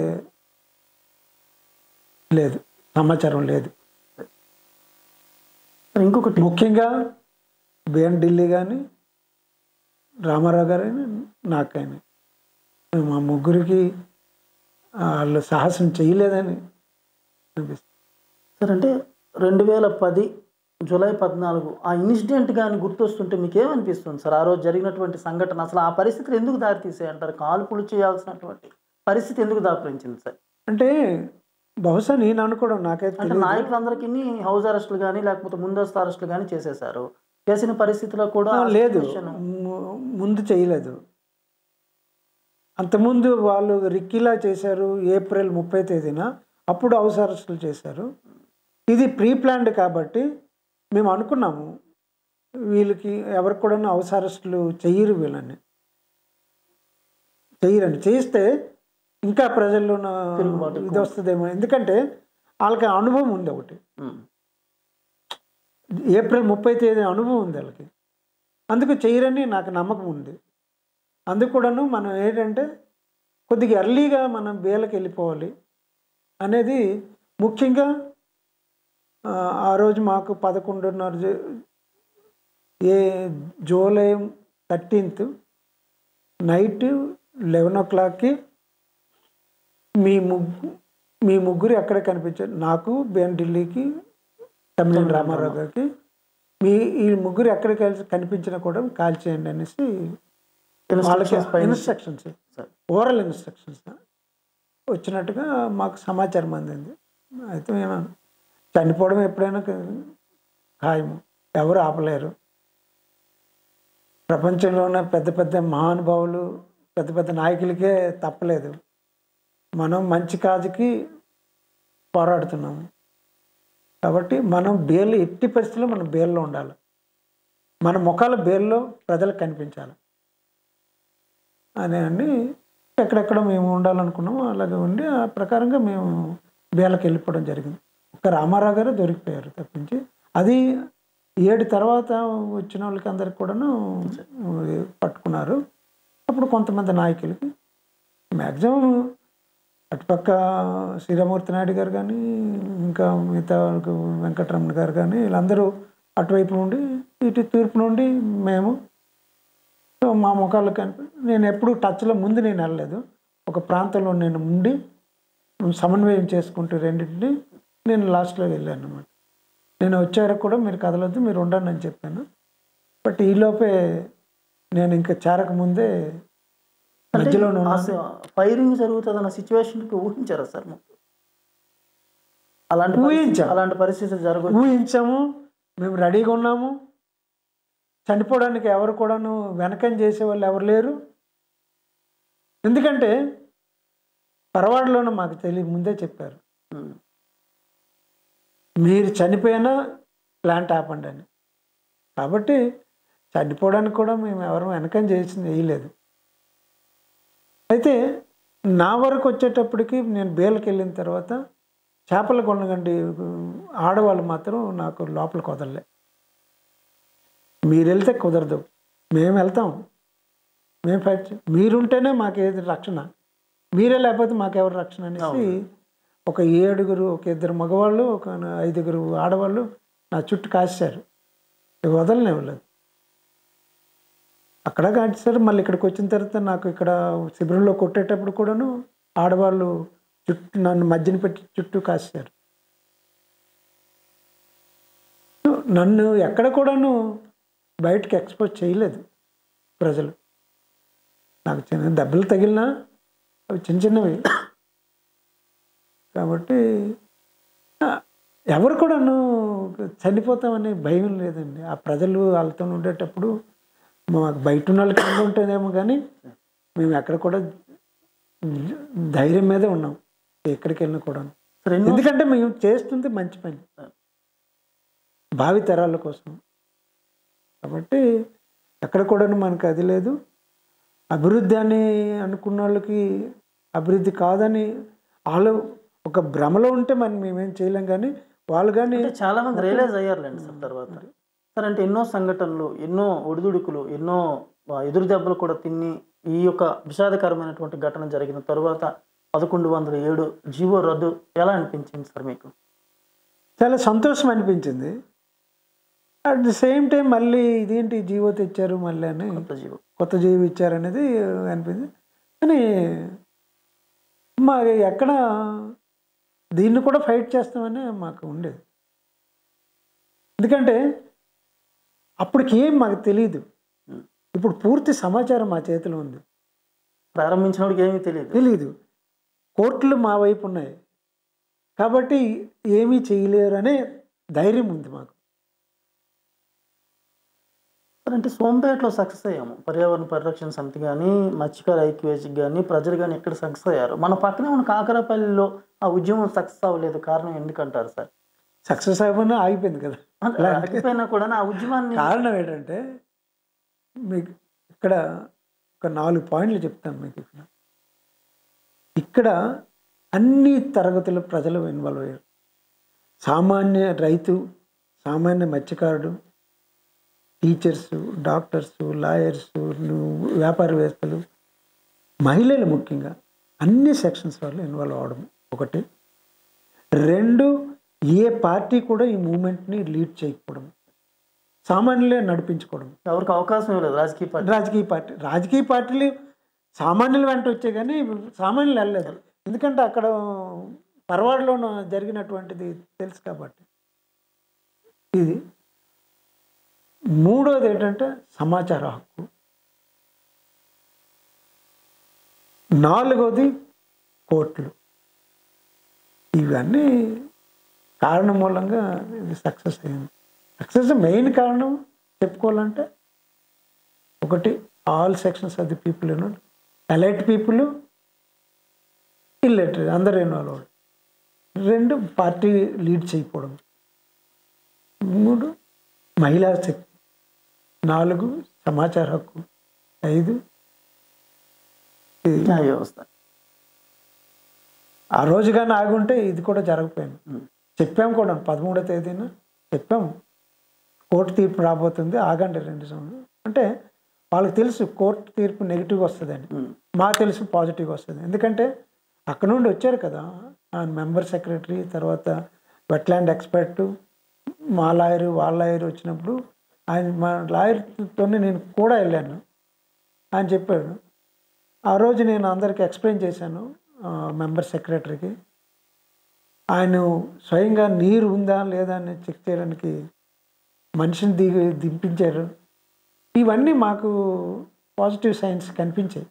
లేదు సమాచారం లేదు సార్ ఇంకొకటి ముఖ్యంగా బిఎన్ ఢిల్లీ కానీ రామారావు గారైనా నాకైనా మా ముగ్గురికి వాళ్ళు సాహసం చేయలేదని అనిపిస్తుంది సార్ అంటే రెండు వేల పది జూలై పద్నాలుగు ఆ ఇన్సిడెంట్ కానీ గుర్తొస్తుంటే మీకు ఏమనిపిస్తుంది సార్ ఆ రోజు జరిగినటువంటి సంఘటన అసలు ఆ పరిస్థితులు ఎందుకు దారితీసాయి అంటారు కాల్పులు చేయాల్సినటువంటి పరిస్థితి ఎందుకు దాపురించింది సార్ అంటే బహుశా నేను అనుకోవడం నాకైతే అంటే తెలియదు. నాయకులందరికీ హౌస్ అరెస్టులు కానీ లేకపోతే ముందస్తు అరెస్టులు కానీ చేసేశారు చేసిన పరిస్థితిలో కూడా ఆ, లేదు situation- ము- ముందు చేయలేదు అంతకుముందు వాళ్ళు రిక్కిలా చేశారు ఏప్రిల్ ముప్పై తేదీన అప్పుడు హౌస్ అరెస్టులు చేశారు ఇది ప్రీ ప్లాన్డ్ కాబట్టి మేము అనుకున్నాము వీళ్ళకి ఎవరికి కూడా హౌస్ అరెస్టులు చెయ్యరు వీళ్ళని చెయ్యరండి చేయిస్తే ఇంకా ప్రజల్లో ఉన్న తిరుగుబాటు ఇది వస్తుందేమో ఎందుకంటే వాళ్ళకి అనుభవం ఉంది ఒకటి ఉమ్. ఏప్రిల్ ముప్పై తేదీ అనుభవం ఉంది వాళ్ళకి అందుకు చేయరని నాకు నమ్మకం ఉంది అందుకు కూడాను మనం ఏంటంటే కొద్దిగా ఎర్లీగా మనం బేలకు వెళ్ళిపోవాలి అనేది ముఖ్యంగా ఆ, ఆ రోజు మాకు పదకొండున్నర జు- ఏ జూలై థర్టీన్త్ నైట్ లెవెన్ ఓ క్లాక్కి మీ ముగ్గు మీ ముగ్గురు ఎక్కడ కనిపించారు నాకు బిఎన్ ఢిల్లీకి తమిళ రామారావు గారికి మీ ఈ ముగ్గురు ఎక్కడ కలిసి కనిపించినా కూడా కాల్ చేయండి అనేసి వాళ్ళకి Instructions పైన ఇన్స్ట్రక్షన్స్ సార్. ఓరల్ ఇన్స్ట్రక్షన్స్ వచ్చినట్టుగా మాకు సమాచారం అందింది అయితే నేను చనిపోవడం ఎప్పుడైనా క- ఖాయము ఎవరు ఆపలేరు ప్రపంచంలో ఉన్న పెద్ద పెద్ద మహానుభావులు పెద్ద పెద్ద నాయకులకే తప్పలేదు మనం మంచి కాజుకి పోరాడుతున్నాము కాబట్టి మనం బేలు ఎట్టి పరిస్థితుల్లో మనం బేల్లో ఉండాలి మన ముఖాల బేల్లో ప్రజలకు కనిపించాలి అని అని ఎక్కడెక్కడ మేము ఉండాలనుకున్నామో అలాగే ఉండి ఆ ప్రకారంగా మేము బేలకు వెళ్ళిపోవడం జరిగింది ఒక్క రామారావు గారు దొరికిపోయారు తప్పించి అది ఏడు తర్వాత వచ్చిన వాళ్ళకి అందరికి కూడాను పట్టుకున్నారు అప్పుడు కొంతమంది నాయకులకి మ్యాక్సిమం అటుపక్క శ్రీరామూర్తి నాయుడు గారు కానీ ఇంకా మిగతా వాళ్ళకు వెంకటరమణ గారు కానీ వీళ్ళందరూ అటువైపు నుండి ఇటు తూర్పు నుండి మేము సో మా ముఖాలు కనిపి నేను ఎప్పుడు టచ్లో ముందు నేను వెళ్ళలేదు ఒక ప్రాంతంలో నేను ఉండి సమన్వయం చేసుకుంటూ రెండింటిని నేను లాస్ట్లో వెళ్ళాను అనమాట నేను వచ్చారు కూడా మీరు కదలొద్దు మీరు ఉండండి అని చెప్పాను బట్ ఈలోపే నేను ఇంకా చేరక ముందే మధ్యలో ఫైరింగ్ జరుగుతుందన్న సిచ్యువేషన్కి ఊహించారా సార్ మీకు? అలాంటి పరిస్థితి- ఊహించాం. అలాంటి పరిస్థితి జరగ ఊహించాము మేము రెడీగా ఉన్నాము చనిపోవడానికి ఎవరు కూడాను వెనకం చేసే వాళ్ళు ఎవరు లేరు ఎందుకంటే పరవాడలోనూ మాకు తెలియ ముందే చెప్పారు మీరు చనిపోయినా ప్లాంట్ ఆపండి అని కాబట్టి చనిపోవడానికి కూడా మేము ఎవరు వెనకం చేసింది వేయలేదు అయితే నా వరకు వచ్చేటప్పటికి నేను బేలకు వెళ్ళిన తర్వాత చేపల కొనగండి ఆడవాళ్ళు మాత్రం నాకు లోపలికి వదలలే మీరు వెళ్తే కుదరదు మేము వెళ్తాం మేము ఫైట్ చే- మీరుంటేనే మాకేది రక్షణ మీరే లేకపోతే మాకెవరు రక్షణ అనేసి ఒక ఏడుగురు ఒక ఇద్దరు మగవాళ్ళు ఒక ఐదుగురు ఆడవాళ్ళు నా చుట్టూ కాశారు వదలనివ్వలేదు అక్కడ కాల్చారు మళ్ళీ ఇక్కడికి వచ్చిన తర్వాత నాకు ఇక్కడ శిబిరంలో కొట్టేటప్పుడు కూడాను ఆడవాళ్ళు చుట్టూ నన్ను మధ్యన పెట్టి చుట్టూ కాశారు నన్ను ఎక్కడ కూడాను బయటకు ఎక్స్పోజ్ చేయలేదు ప్రజలు నాకు చిన్న దెబ్బలు తగిలినా అవి చిన్న చిన్నవి కాబట్టి ఆ, ఎవరు కూడాను చనిపోతామనే భయం లేదండి ఆ ప్రజలు వాళ్ళతో ఉండేటప్పుడు మాకు బయట ఉన్న వాళ్ళకి ఎంత ఉంటుందేమో కానీ మేము ఎక్కడ కూడా ధైర్యం మీదే ఉన్నాం ఎక్కడికి వెళ్ళినా కూడా సార్ ఎన్నో ఎందుకంటే మేము చేస్తుంది మంచి పని భావి తరాల కోసం కాబట్టి ఎక్కడ కూడా మనకు అది లేదు అభివృద్ధి అని అనుకున్న వాళ్ళకి అభివృద్ధి కాదని వాళ్ళు ఒక భ్రమలో ఉంటే మనం మేమేం చేయలేం కానీ వాళ్ళు కానీ అంటే చాలా మంది రియలైజ్ అయ్యారులేండి సార్ తర్వాత సార్ అంటే ఎన్నో సంఘటనలు ఎన్నో ఒడిదుడుకులు ఎన్నో ఆ, ఎదురు దెబ్బలు కూడా తిని ఈ యొక్క విషాదకరమైనటువంటి ఘటన జరిగిన తరువాత పదకొండు వందల ఏడు జీవో రద్దు ఎలా అనిపించింది సార్ మీకు చాలా సంతోషం అనిపించింది అట్ ది సేమ్ టైం మళ్ళీ ఇదేంటి జీవో తెచ్చారు మళ్ళీ అని కొత్త జీవో కొత్త జీవి ఇచ్చారనేది అనిపించింది కానీ మా ఎక్కడ దీన్ని కూడా ఫైట్ చేస్తామని మాకు ఉండేది ఎందుకంటే అప్పటికి ఏం మాకు తెలియదు ఇప్పుడు పూర్తి సమాచారం మా చేతిలో ఉంది ప్రారంభించినోడికి ఏమీ తెలియదు తెలీదు కోర్టులు మా వైపు ఉన్నాయి కాబట్టి ఏమీ చేయలేరు అనే ధైర్యం ఉంది మాకు సార్ అంటే సోంపేటలో సక్సెస్ అయ్యాము పర్యావరణ పరిరక్షణ సమితి కానీ మత్స్యకార ఐక్యవేదిక కానీ ప్రజలు కానీ ఎక్కడ సక్సెస్ అయ్యారు మన పక్కనే ఉన్న కాకరపల్లిలో ఆ ఉద్యమం సక్సెస్ అవ్వలేదు కారణం ఎందుకంటారు సార్ సక్సెస్ అయిపోయినా ఆగిపోయింది కదా అంటే ఆగిపోయినా కూడా ఆ ఉద్యమాన్ని కారణం ఏంటంటే మీకు ఇక్కడ ఒక నాలుగు పాయింట్లు చెప్తాను మీకు ఇక్కడ ఇక్కడ అన్ని తరగతుల ప్రజలు ఇన్వాల్వ్ అయ్యారు సామాన్య రైతు సామాన్య మత్స్యకారుడు టీచర్స్ డాక్టర్స్ లాయర్స్ వ్యాపారవేత్తలు మహిళలు ముఖ్యంగా అన్ని సెక్షన్స్ వాళ్ళు ఇన్వాల్వ్ అవడం ఒకటి రెండు ఏ పార్టీ కూడా ఈ మూమెంట్ని లీడ్ చేయకపోవడం సామాన్యులే నడిపించుకోవడం ఎవరికి అవకాశం ఇవ్వలేదు రాజకీయ పార్టీ రాజకీయ పార్టీ రాజకీయ పార్టీలు సామాన్యుల వెంట వచ్చాయి కానీ సామాన్యులు వెళ్ళలేదు ఎందుకంటే అక్కడ పరవాడలోనూ జరిగినటువంటిది తెలుసు కాబట్టి ఇది మూడోది ఏంటంటే సమాచార హక్కు నాలుగోది కోర్టులు ఇవన్నీ కారణం మూలంగా ఇది సక్సెస్ అయింది సక్సెస్ మెయిన్ కారణం చెప్పుకోవాలంటే ఒకటి all sections of the people you know elite people illiterate అందరూ ఇన్వాల్వ్ అవ్వడం రెండు పార్టీ లీడ్ చేయకపోవడం మూడు మహిళా శక్తి నాలుగు సమాచార హక్కు ఐదు ఇది- న్యాయ వ్యవస్థ ఆ రోజు కానీ ఆగుంటే ఇది కూడా జరగపోయింది ఉమ్. చెప్పాం కూడా పదమూడో తేదీన చెప్పాం కోర్టు తీర్పు రాబోతుంది ఆగండి రెండు సంవత్సరాలు అంటే వాళ్ళకి తెలుసు కోర్టు తీర్పు నెగిటివ్ వస్తుందని ఉమ్. మాకు తెలుసు పాజిటివ్ వస్తుంది ఎందుకంటే అక్కడ నుండి వచ్చారు కదా ఆయన మెంబర్ సెక్రటరీ తర్వాత వెట్లాండ్ ఎక్స్పర్ట్ మా లాయర్ వాళ్ళ లాయర్ వచ్చినప్పుడు ఆయన మా లాయర్తోనే నేను కూడా వెళ్ళాను ఆయన చెప్పాడు ఆ రోజు నేను అందరికి ఎక్స్ప్లెయిన్ చేశాను మెంబర్ సెక్రటరీకి ఆయన స్వయంగా నీరు ఉందా లేదా అని చెక్ చేయడానికి మనిషిని దిగి దింపించారు ఇవన్నీ మాకు పాజిటివ్ సైన్స్ కనిపించాయి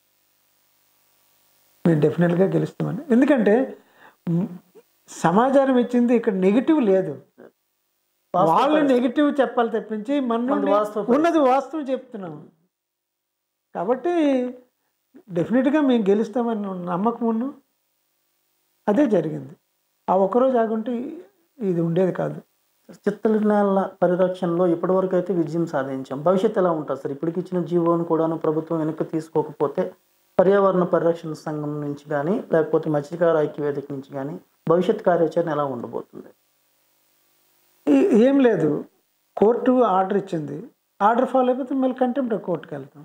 మేము డెఫినెట్గా గెలుస్తామని ఎందుకంటే మ్, సమాచారం ఇచ్చింది ఇక్కడ నెగిటివ్ లేదు వాళ్ళు నెగిటివ్ చెప్పాలి తప్పించి మన నుండి వాస్తవ ఉన్నది వాస్తవం చెప్తున్నాం కాబట్టి డెఫినెట్గా మేము గెలుస్తామని నమ్మకం ఉన్న అదే జరిగింది ఆ ఒక్కరోజు ఆగుంటే ఇది ఉండేది కాదు చిత్తనాల పరిరక్షణలో ఇప్పటివరకు అయితే విజయం సాధించాం భవిష్యత్తు ఎలా ఉంటుంది సార్ ఇప్పటికి ఇచ్చిన జీవోను కూడాను ప్రభుత్వం వెనక్కి తీసుకోకపోతే పర్యావరణ పరిరక్షణ సంఘం నుంచి కానీ లేకపోతే మత్స్యకార ఐక్యవేదిక నుంచి కానీ భవిష్యత్ కార్యాచరణ ఎలా ఉండబోతుంది ఈ- ఏం లేదు కోర్టు ఆర్డర్ ఇచ్చింది ఆర్డర్ ఫాలో అయిపోతే మళ్ళీ కంటెంప్ట్ కోర్టుకి వెళ్తాం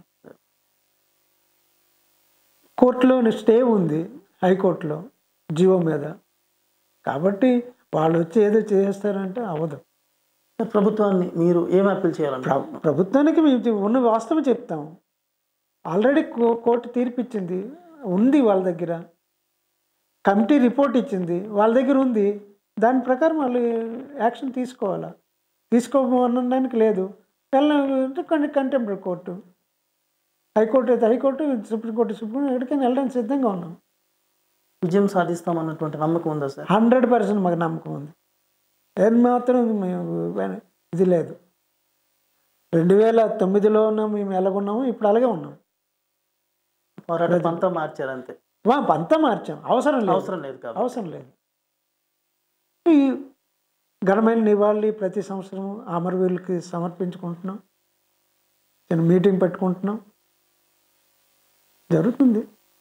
కోర్టులో స్టే ఉంది హైకోర్టులో జియో మీద కాబట్టి వాళ్ళు వచ్చి ఏదో చేస్తారంటే అవ్వదు ప్రభుత్వాన్ని మీరు ఏం అప్పీల్ చేయాలంటే ప్ర- ప్రభుత్వానికి మేము చెప్- ఉన్న వాస్తవం చెప్తాం ఆల్రెడీ కో- కోర్టు తీర్పు ఇచ్చింది ఉంది వాళ్ళ దగ్గర కమిటీ రిపోర్ట్ ఇచ్చింది వాళ్ళ దగ్గర ఉంది దాని ప్రకారం వాళ్ళు యాక్షన్ తీసుకోవాలా తీసుకోమనడానికి లేదు వెళ్ళాలంటే కొన్ని కంటెంపరీ కోర్టు హైకోర్టు అయితే హైకోర్టు సుప్రీంకోర్టు సుప్రీం ఎక్కడికైనా వెళ్ళడానికి సిద్ధంగా ఉన్నాం విజయం సాధిస్తామన్నటువంటి నమ్మకం ఉందా సార్ హండ్రెడ్ పర్సెంట్ మాకు నమ్మకం ఉంది ఏం మాత్రం మేము వెన- ఇది లేదు రెండు వేల తొమ్మిదిలో ఉన్నాం మేము ఎలాగున్నాము ఇప్పుడు అలాగే ఉన్నాం పోరాట పంత మార్చారు అంతే మా పంత మార్చాం అవసరం లేదు అవసరం లేదు కాబట్టి అవసరం లేదు ఈ ఘనమైన నివాళి ప్రతి సంవత్సరం అమరవీరులకి సమర్పించుకుంటున్నాం చిన్న మీటింగ్ పెట్టుకుంటున్నాం జరుగుతుంది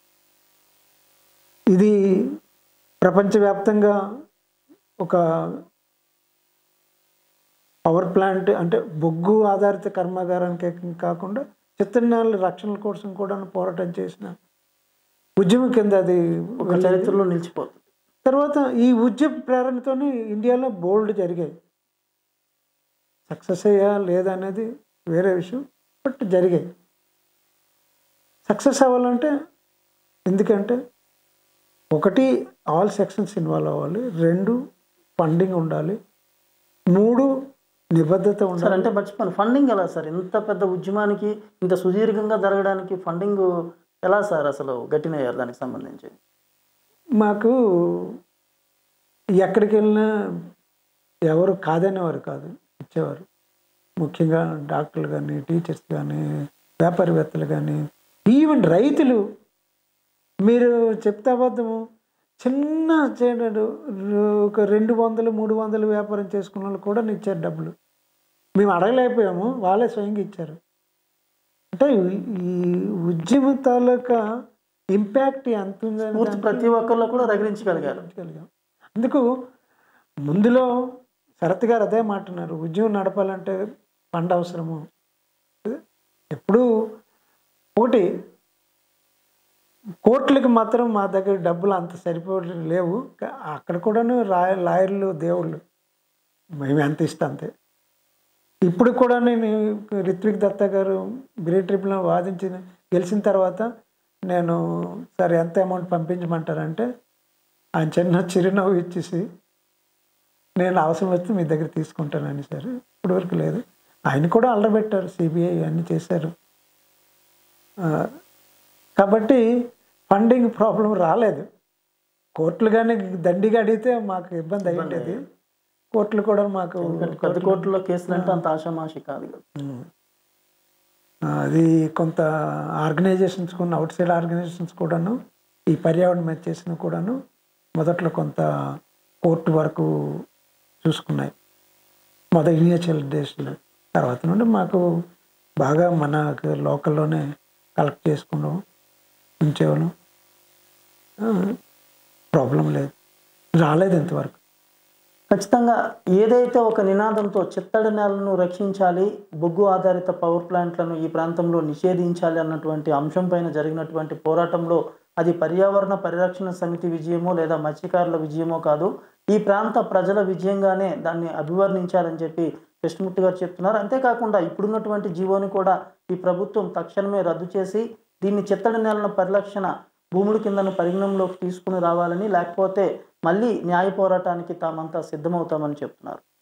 ఇది ప్రపంచవ్యాప్తంగా ఒక పవర్ ప్లాంట్ అంటే బొగ్గు ఆధారిత కర్మాగారానికి కాకుండా చిత్తనాల రక్షణ కోసం కూడా పోరాటం చేసిన ఉద్యమం కింద అది ఒక చరిత్రలో నిలిచిపోతుంది తర్వాత ఈ ఉద్యమ ప్రేరణతోనే ఇండియాలో బోల్డ్ జరిగాయి సక్సెస్ అయ్యా లేదా అనేది వేరే విషయం బట్ జరిగాయి సక్సెస్ అవ్వాలంటే ఎందుకంటే ఒకటి ఆల్ సెక్షన్స్ ఇన్వాల్వ్ అవ్వాలి రెండు ఫండింగ్ ఉండాలి మూడు నిబద్ధత సార్ ఉండాలి అంటే మర్చిపోయాను ఫండింగ్ ఎలా సార్ ఇంత పెద్ద ఉద్యమానికి ఇంత సుదీర్ఘంగా జరగడానికి ఫండింగ్ ఎలా సార్ అసలు గట్టినయ్యారు దానికి సంబంధించి మాకు ఎక్కడికి వెళ్ళినా ఎవరు కాదనేవారు కాదు ఇచ్చేవారు ముఖ్యంగా డాక్టర్లు కానీ టీచర్స్ కానీ వ్యాపారవేత్తలు కానీ ఈవెన్ రైతులు మీరు చెప్తే అబద్ధము చిన్న చేయడు ఒక రెండు వందలు మూడు వందలు వ్యాపారం చేసుకున్న వాళ్ళు కూడా ఇచ్చారు డబ్బులు మేము అడగలేకపోయాము వాళ్ళే స్వయంగా ఇచ్చారు అంటే ఈ- ఈ ఉద్యమ తాలూకా ఇంపాక్ట్ ఎంత ఉందని పూర్తి ప్రతి ఒక్కరిలో కూడా రగిలించగలిగారు చేయగలిగాం అందుకు ముందులో శరత్ గారు అదే మాట్లాడారు ఉద్యమం నడపాలంటే ఫండ్ అవసరము ఎప్పుడు ఒకటి కోర్టులకు మాత్రం మా దగ్గర డబ్బులు అంత సరిపోలే లేవు కా- అక్కడ కూడాను రాయ లాయర్లు దేవుళ్ళు మేము ఎంత ఇష్టం అంతే ఇప్పుడు కూడా నేను రిత్విక్ దత్తా గారు బిరే ట్రిప్లో వాదించిన గెలిచిన తర్వాత నేను సరే ఎంత అమౌంట్ పంపించమంటారంటే ఆయన చిన్న చిరునవ్వు ఇచ్చేసి నేను అవసరం వస్తే మీ దగ్గర తీసుకుంటానని సార్ ఇప్పటివరకు లేదు ఆయన కూడా అల్లబెట్టారు సిబిఐ అన్నీ చేశారు ఆ, కాబట్టి ఫండింగ్ ప్రాబ్లం రాలేదు కోర్టులు కానీ దండిగా అడిగితే మాకు ఇబ్బంది అయి ఉండేది కోర్టులు కూడా మాకు ఎందుకంటే పెద్ద కోర్టులో కేసులు అంటే అంత ఆషామాషి కాదు కదా ఉమ్. అది కొంత ఆర్గనైజేషన్స్ కొన్ని అవుట్ సైడ్ ఆర్గనైజేషన్స్ కూడాను ఈ పర్యావరణ మీద చేసిన కూడాను మొదట్లో కొంత కోర్టు వరకు చూసుకున్నాయి మొదటి ఇనిషియల్ డేస్లో తర్వాత నుండి మాకు బాగా మన లోకల్లోనే కలెక్ట్ చేసుకున్నాం ఉంచేవాళ్ళం ప్రాబ్లం లేదు రాలేదు ఇంతవరకు ఖచ్చితంగా ఏదైతే ఒక నినాదంతో చిత్తడి నేలను రక్షించాలి బొగ్గు ఆధారిత పవర్ ప్లాంట్లను ఈ ప్రాంతంలో నిషేధించాలి అన్నటువంటి అంశం పైన జరిగినటువంటి పోరాటంలో అది పర్యావరణ పరిరక్షణ సమితి విజయమో లేదా మత్స్యకారుల విజయమో కాదు ఈ ప్రాంత ప్రజల విజయంగానే దాన్ని అభివర్ణించాలని చెప్పి కృష్ణమూర్తి గారు చెప్తున్నారు అంతేకాకుండా ఇప్పుడున్నటువంటి జీవోని కూడా ఈ ప్రభుత్వం తక్షణమే రద్దు చేసి దీన్ని చిత్తడి నేలల పరిరక్షణ భూముల కిందను పరిగణంలోకి తీసుకుని రావాలని లేకపోతే మళ్ళీ న్యాయ పోరాటానికి తామంతా సిద్ధమవుతామని చెప్తున్నారు